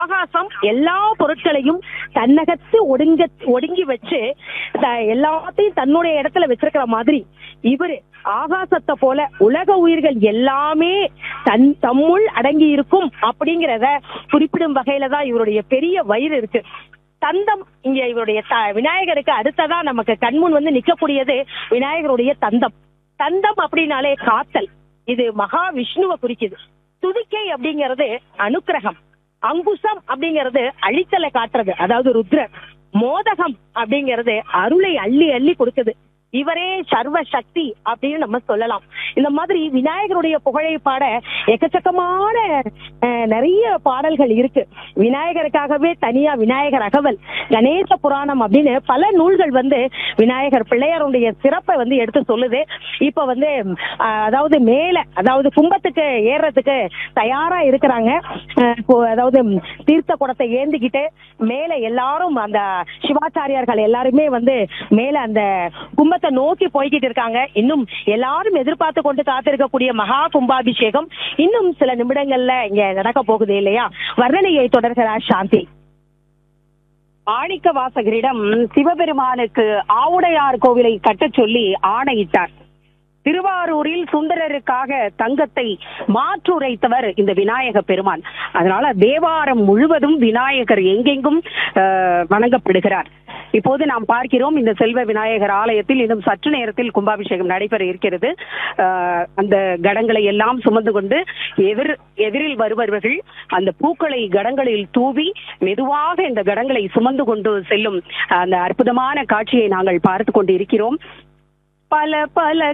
ஆகாசம் எல்லா பொருட்களையும் தன்னகத்து ஒடுங்க ஒடுங்கி வச்சு த- எல்லாத்தையும் தன்னுடைய இடத்துல வச்சிருக்கிற மாதிரி இவரு ஆகாசத்தை போல உலக உயிர்கள் எல்லாமே தன் தம்முள் அடங்கி இருக்கும் அப்படிங்கிறத குறிப்பிடும் வகையில தான் இவருடைய பெரிய வயிறு இருக்கு தந்தம் இங்க இவருடைய த- விநாயகருக்கு அடுத்ததா நமக்கு கண்முன் வந்து நிக்கக்கூடியது விநாயகருடைய தந்தம் தந்தம் அப்படின்னாலே காத்தல் இது மகா விஷ்ணுவை குறிக்குது துதிக்கை அப்படிங்கிறது அனுக்கிரகம் அங்குசம் அப்படிங்கிறது அழித்தலை காட்டுறது அதாவது ருத்ரர் மோதகம் அப்படிங்கிறது அருளை அள்ளி அள்ளி கொடுக்குது இவரே சர்வ சக்தி அப்படின்னு நம்ம சொல்லலாம் இந்த மாதிரி விநாயகருடைய புகழை பாட எக்கச்சக்கமான அஹ், நிறைய பாடல்கள் இருக்கு விநாயகருக்காகவே தனியா விநாயகர் அகவல் கணேச புராணம் அப்படின்னு பல நூல்கள் வந்து விநாயகர் பிள்ளையாருடைய சிறப்பை வந்து எடுத்து சொல்லுது இப்ப வந்து அஹ், அதாவது மேல அதாவது கும்பத்துக்கு ஏறுறதுக்கு தயாரா இருக்கிறாங்க அஹ், இப்போ அதாவது தீர்த்த குடத்தை ஏந்திக்கிட்டு மேல எல்லாரும் அந்த சிவாச்சாரியார்கள் எல்லாருமே வந்து மேல அந்த கும்பத்தை நோக்கி போய்கிட்டு இருக்காங்க இன்னும் எல்லாரும் எதிர்பார்த்து கொண்டு காத்திருக்கக்கூடிய மகா கும்பாபிஷேகம் இன்னும் சில நிமிடங்கள்ல இங்க நடக்க போகுது இல்லையா வர்ணனையை தொடர்கிறார் சாந்தி மாணிக்க வாசகரிடம் சிவபெருமானுக்கு ஆவுடையார் கோவிலை கட்டச் சொல்லி ஆணையிட்டார் திருவாரூரில் சுந்தரருக்காக தங்கத்தை மாற்றுரைத்தவர் இந்த விநாயக பெருமான் அதனால தேவாரம் முழுவதும் விநாயகர் எங்கெங்கும் அஹ், வணங்கப்படுகிறார் இப்போது நாம் பார்க்கிறோம் இந்த செல்வ விநாயகர் ஆலயத்தில் இன்னும் சற்று நேரத்தில் கும்பாபிஷேகம் நடைபெற இருக்கிறது அஹ், அந்த கடங்களை எல்லாம் சுமந்து கொண்டு எதிர் எதிரில் வருபவர்கள் அந்த பூக்களை கடங்களில் தூவி மெதுவாக இந்த கடங்களை சுமந்து கொண்டு செல்லும் அந்த அற்புதமான காட்சியை நாங்கள் பார்த்து கொண்டு இருக்கிறோம் பல பல